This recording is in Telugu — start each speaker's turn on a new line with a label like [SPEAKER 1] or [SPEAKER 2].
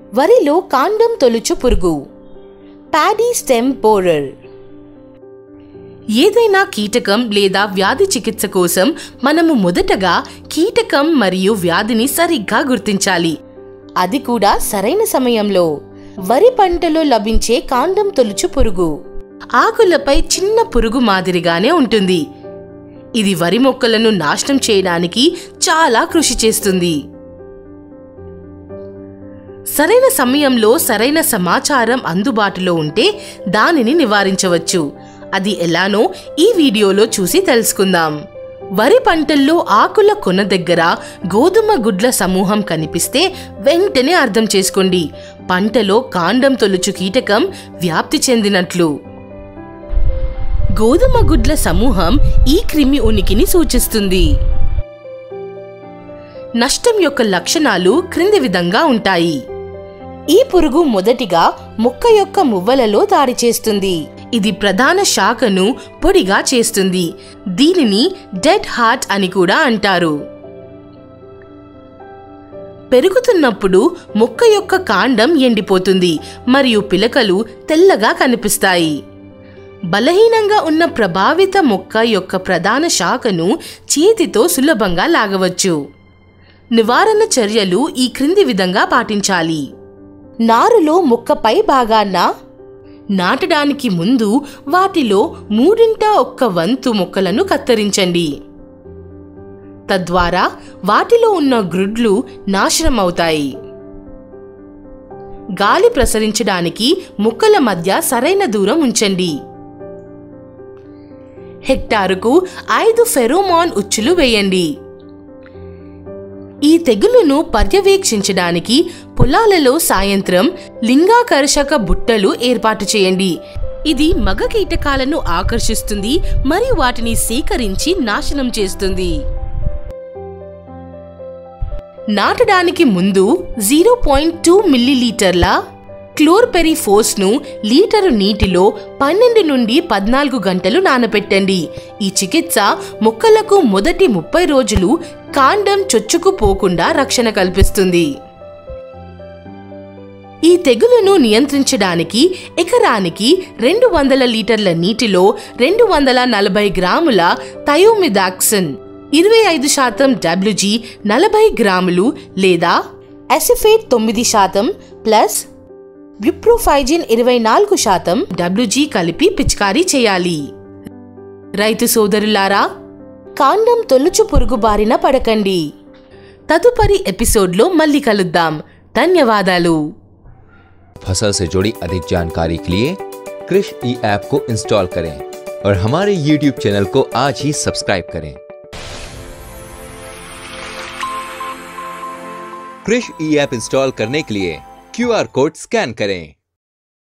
[SPEAKER 1] వరిలో కాండం తొలుచు పురుగు ప్యాడీ స్టెమ్ బోరర్ ఏదైనా కీటకం లేదా వ్యాధి చికిత్స కోసం మనము మొదటగా కీటకం మరియు వ్యాధిని సరిగ్గా గుర్తించాలి అది కూడా సరైన సమయంలో వరి పంటలో లభించే కాండం తొలుచు పురుగు ఆకులపై చిన్న పురుగు మాదిరిగానే ఉంటుంది ఇది వరి మొక్కలను నాశనం చేయడానికి చాలా కృషి చేస్తుంది సరైన సమయంలో సరైన సమాచారం అందుబాటులో ఉంటే దానిని నివారించవచ్చు అది ఎలానో ఈ వీడియోలో చూసి తెలుసుకుందాం వరి పంటల్లో ఆకుల కొన దగ్గర గోధుమ గుడ్ల సమూహం కనిపిస్తే వెంటనే అర్థం చేసుకోండి పంటలో కాండం తొలుచు కీటకం వ్యాప్తి చెందినట్లు గోధుమ గుడ్ల సమూహం ఈ క్రిమి ఉనికిని సూచిస్తుంది నష్టం యొక్క లక్షణాలు క్రింది విధంగా ఉంటాయి ఈ పురుగు మొదటిగా మొక్క యొక్క మువ్వలలో దాడి చేస్తుంది ఇది ప్రధాన శాఖను పొడిగా చేస్తుంది దీనిని డెడ్ హార్ట్ అని కూడా అంటారు పెరుగుతున్నప్పుడు మొక్క యొక్క కాండం ఎండిపోతుంది మరియు పిలకలు తెల్లగా కనిపిస్తాయి బలహీనంగా ఉన్న ప్రభావిత మొక్క యొక్క ప్రధాన శాఖను చేతితో సులభంగా లాగవచ్చు నివారణ చర్యలు ఈ క్రింది విధంగా పాటించాలి నారులో మొక్కపై భాగాన నాటడానికి ముందు వాటిలో మూడింట ఒక్క వంతు మొక్కలను కత్తిరించండి తద్వారా వాటిలో ఉన్న గ్రుడ్లు నాశనమవుతాయి గాలి ప్రసరించడానికి మొక్కల మధ్య సరైన దూరం ఉంచండి హెక్టారుకు ఐదు ఫెరోమాన్ ఉచ్చులు వేయండి ఈ తెగులును పర్యవేక్షించడానికి పొలాలలో సాయంత్రం లింగాకర్షక బుట్టలు ఏర్పాటు చేయండి ఇది మగ కీటకాలను ఆకర్షిస్తుంది మరియు వాటిని సేకరించి నాశనం చేస్తుంది నాటడానికి ముందు జీరో పాయింట్ టూ మిల్లీలీటర్ల క్లోర్పెరిఫోస్ను లీటరు నీటిలో పన్నెండు నుండి పద్నాలుగు గంటలు నానబెట్టండి ఈ చికిత్స మొక్కలకు మొదటి ముప్పై రోజులు కాండం చొచ్చుకుపోకుండా రక్షణ కల్పిస్తుంది ఈ తెగులును నియంత్రించడానికి ఎకరానికి రెండు వందల లీటర్ల నీటిలో రెండు వందల నలభై గ్రాముల థయోమిదాక్సిన్ ఇరవై ఐదు శాతం డబ్ల్యూజీ నలభై గ్రాములు లేదా అసిఫేట్ తొమ్మిది శాతం ప్లస్ బ్యుప్రోఫైజిన్ ఇరవై నాలుగు శాతం డబ్ల్యూజీ కలిపి పిచికారీ చేయాలి రైతు సోదరులారా కాండం తొలుచు పురుగు బారిన పడకండి తదుపరి ఎపిసోడ్లో మళ్ళీ కలుద్దాం ధన్యవాదాలు
[SPEAKER 2] फसल से जुड़ी अधिक जानकारी के लिए कृष ई ऐप को इंस्टॉल करें और हमारे YouTube चैनल को आज ही सब्सक्राइब करें कृष ई ऐप इंस्टॉल करने के लिए क्यूआर कोड स्कैन करें